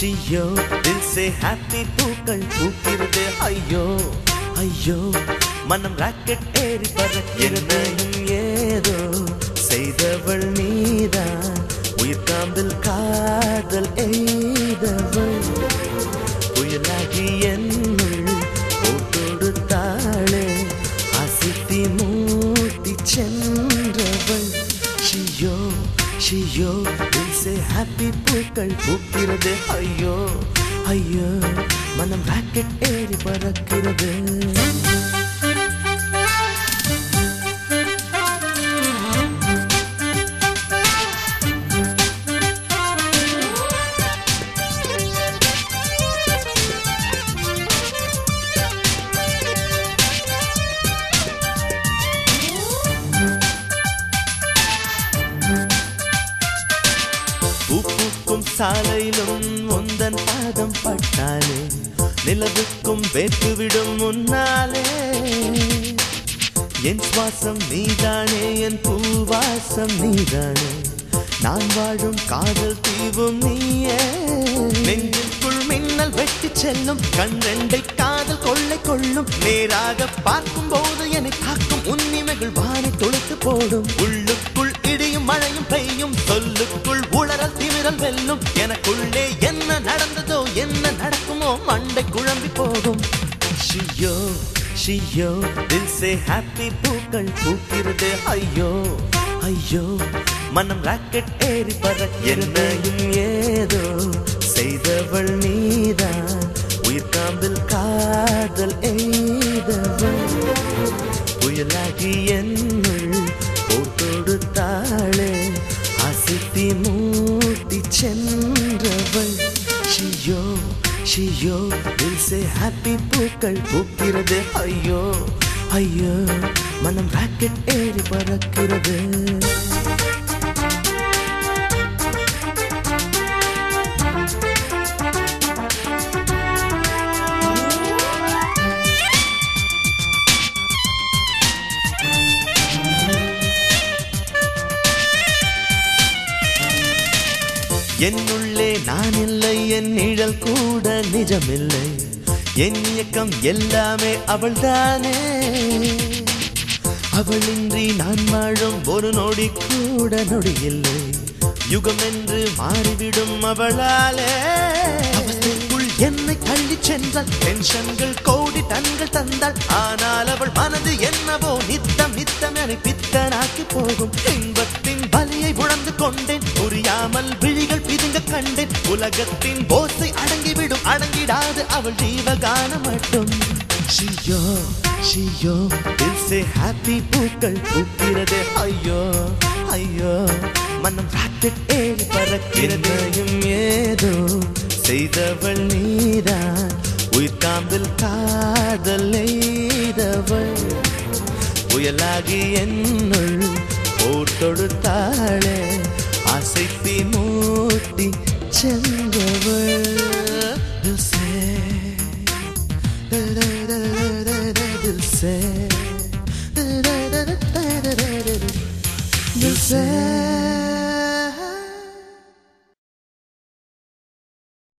ஷியோ தில் say happy பூக்கள் பூக்கிறது ஐயோ ஐயோ மனம் ராக்கெட் ஏறி பறக்கிறது ஏதோ செய்தவள் நீதான் உயிர் காம்பில் காதல் எய்தவள் புயலாகி என்னுள் போட்டொடுத்தாளே அசித்தி மூட்டி சென்றவள் ஷியோ ஷியோ சே ஹாப்பி பூக்கள் பூக்கிறது ஐயோ ஐயோ மனம் ராக்கெட் ஏறி பறக்கிறது பூ பூக்கும் சாலையிலும் உந்தன் பாதம் பட்டாலே நிலவுக்கும் வேற்றுவிடும் முன்னாலே என் சுவாசம் நீதானே என் பூவாசம் நீதானே நான் வாழும் காதல் தீவும் நீயே நெஞ்சுக்குள் மின்னல் வெட்டி செல்லும் கண் ரெண்டை காதல் கொள்ளை கொள்ளும் நேராக பார்க்கும் போது என்னை தாக்கும் உன்னிமைகள் வானை தொலைத்து போடும் உள்ளுக்குள் இடியும் மழையும் பெய்யும் சொல்லுக்குள் உளறல் திமிரல் வெல்லும் எனக்குள்ளே என்ன நடந்ததோ என்ன நடக்குமோ மண்டை குழம்பி போகும் ஷியோ ஷியோ தில் சே ஹாப்பி பூக்கள் பூக்கிறது ஐயோ ஐயோ மனம் ராக்கெட் ஏறி பறக்கிறதையும் ஏதோ செய்தவள் நீதான் உயிர் காம்பில் காதல் எய்தவள் புயலாகி என்னுள் போட்டொடுத்தாளே அசித்தி மூட்டி சென்றவள் ஷியோ ஷியோ தில் சே ஹாப்பி பூக்கள் பூக்கிறது ஐயோ ஐயோ மனம் ராக்கெட் ஏறி பறக்கிறது என்னுள்ளே நான் இல்லை என் நிழல் கூட நிஜமில்லை என் இயக்கம் எல்லாமே அவள்தானே அவளின்றி நான் வாழும் ஒரு நொடி கூட நொடி இல்லை யுகம் என்று மாறிவிடும் அவளாலே அவஸ்தைக்குள் என்னை தள்ளி சென்றால் டென்ஷன்கள் கோடி டன்கள் தந்தாள் ஆனால் அவள் மனது என்னவோ நித்தம் நித்தம் என பித்தனாக்கி போகும் இன்பத்தின் பலியை உணர்ந்து கொண்டேன் புரியாமல் விழிகள் பிதுங்க கண்டேன் உலகத்தின் போசை அடங்கிவிடும் அடங்கிடாது அவள் ஜீவகான மட்டும் ஷியோ ஷியோ தில் சே ஹாப்பி பூக்கள் பூக்கிறது ஐயோ ஐயோ மனம் ராக்கெட் ஏறி பறக்கிறதையும் ஏதோ செய்தவள் நீதான் உயிர் காம்பில் காதல் எய்தவள் புயலாகி என்னுள் போர் தொடுத்தாளே அசைத்தி மூட்டி சென்றவள்